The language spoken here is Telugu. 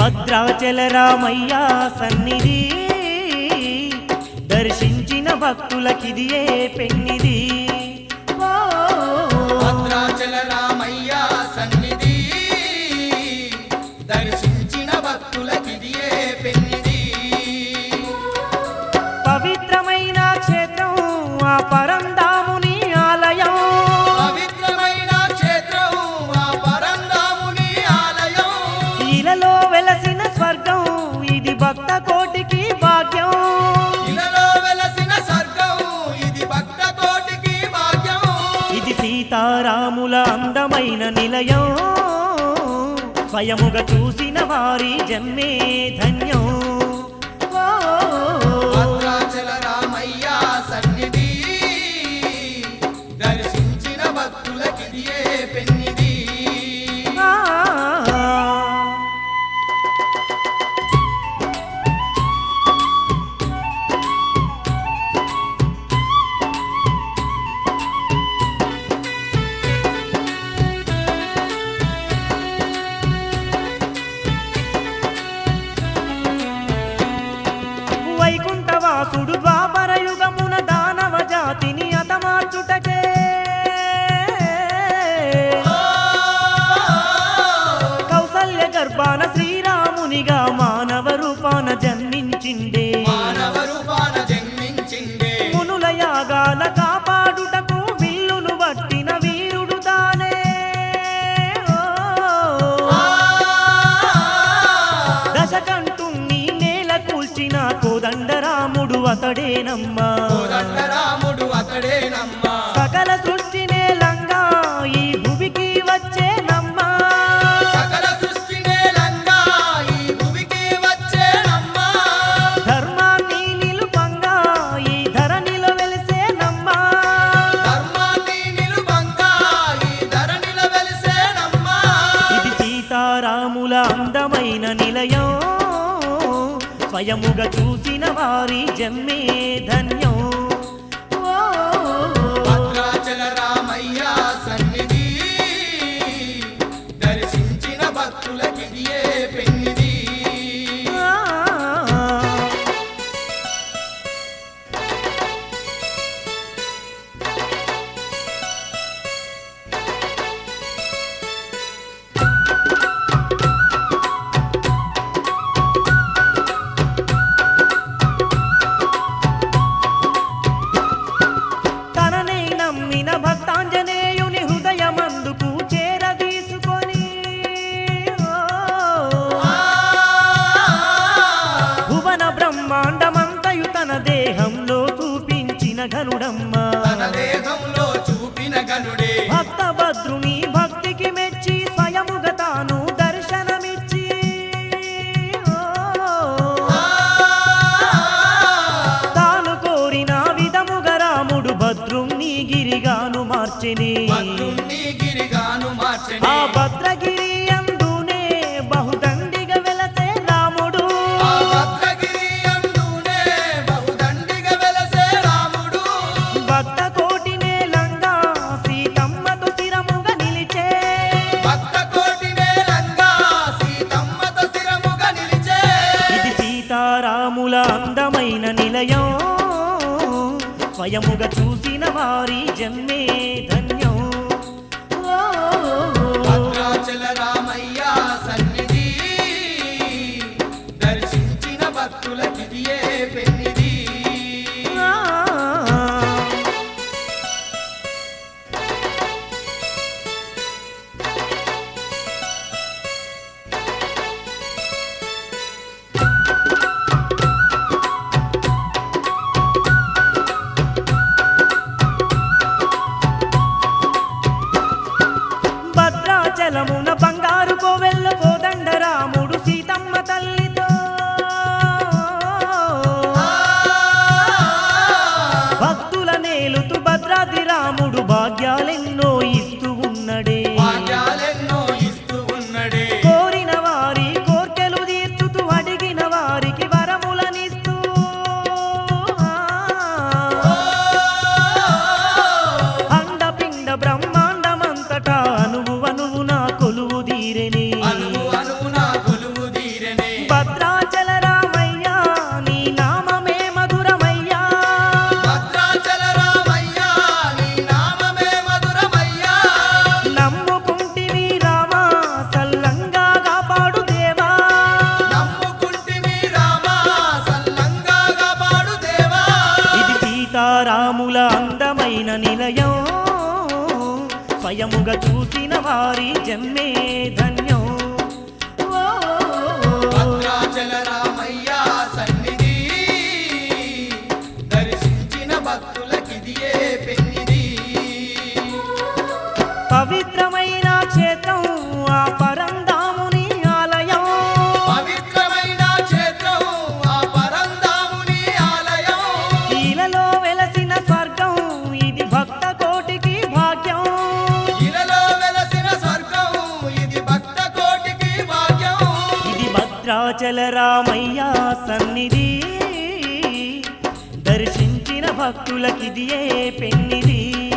భద్రాచల రామయ్య సన్నిధి దర్శించిన భక్తులకిదియే పెన్నిది ఓ, భద్రాచల రామయ్య సన్నిధి దర్శించిన భక్తులకిదియే పెన్నిది పవిత్రమైన క్షేత్రం ఆ పరంధాముని ఆలయం పవిత్రమైన క్షేత్రం ఆ పరంధాముని ఆలయం ఇలలో వెలసిన స్వర్గం ఇది భక్త కోటికి భాగ్యం ఇలలో వెలసిన స్వర్గం ఇది భక్త కోటికి భాగ్యం ఇది సీతారాముల అందమైన నిలయం స్వయముగా చూసిన వారి జన్మే ధన్యం ఓ, భద్రాచల రామయ్య సన్నిధి దర్శించిన భక్తులకిదియే పెన్నిది ఆ. వైకుంఠవాసుడు ద్వాపర యుగమున దానవ జాతిని అతమార్చుటకే కౌసల్య గర్భాన శ్రీరామునిగా మానవ రూపాన జన్మించిండే మానవ రూపాన జన్మించిండే మునుల యాగాల కాపాడుటకు విల్లును పట్టిన వీరుడు తానే ఓ. దశకంఠుణ్ణి నేల కూల్చిన కోదండరాముడు అతడేనమ్మా కోదండరాముడు అతడేనమ్మా సకల సృష్టి నేలంగా ఈ భూమికి వచ్చేనమ్మా సకల సృష్టి నేలంగా ఈ భూమికి వచ్చేనమ్మా ధర్మాన్ని నిలుపంగా ఈ ధరణిలో వెలిసేనమ్మా ధర్మాన్ని నిలుపంగా ఈ ధరణిలో వెలిసేనమ్మా ఇది సీతారాముల అందమైన నిలయం స్వయముగా చూసిన వారి జన్మే ధన్యం ఓ, భద్రాచల రామయ్య సన్నిధి దర్శించిన భక్తులకిదియే పెన్నిది ఆ. తననే నమ్మిన భక్తాంజనేయుని హృదయమందుకు చేరదీసుకొని ఓ, భువన బ్రహ్మాండమంతయు తన దేహంలో చూపించిన ఘనుడమ్మ తన దేహంలో చూపిన గనుడే భక్త భద్రుని భక్తికి మెచ్చి స్వయముగా తాను దర్శనమిచ్చి ఓ, తాను కోరిన విధముగా రాముడు భద్రుణ్ణి గిరిగాను మార్చెని భద్రుణ్ణి గిరిగాను మార్చని ఆ భద్రగిరి అందునే బహుదండిగా వెలసే రాముడు ఆ భద్రగిరి అందునే బహుదండిగా వెలసే రాముడు భక్త కోటి నేలంగా సీతమ్మతో స్థిరముగా నిలిచే భక్త కోటి నేలంగా సీతమ్మత స్థిరముగా నిలిచే ఇది సీతారాముల అందమైన నిలయం స్వయముగా చూసిన వారి జన్మే ధన్యం ఓ, భద్రాచల రామయ్య సన్నిధి దర్శించిన భక్తులకిదియే పెన్నిది ఆ. స్వయముగా చూసిన వారి జన్మే ధన్యం ఓ, భద్రాచల రామయ్య సన్నిధి దర్శించిన భక్తులకిదియే పెన్నిది పవిత్రమైన క్షేత్రం ఆ పరందాముని ఆలయం పవిత్రమైన క్షేత్రం ఆ పరంధాముని ఆలయం ఈలలో వెలసిన స్వర్గం ఇది భక్త కోటికి భాగ్యం ఇలలో వెలసిన స్వర్గం ఇది భక్త కోటికి భాగ్యం ఇది భద్రాచల రామయ్య సన్నిధి దర్శించిన భక్తులకిదియే పెన్నిది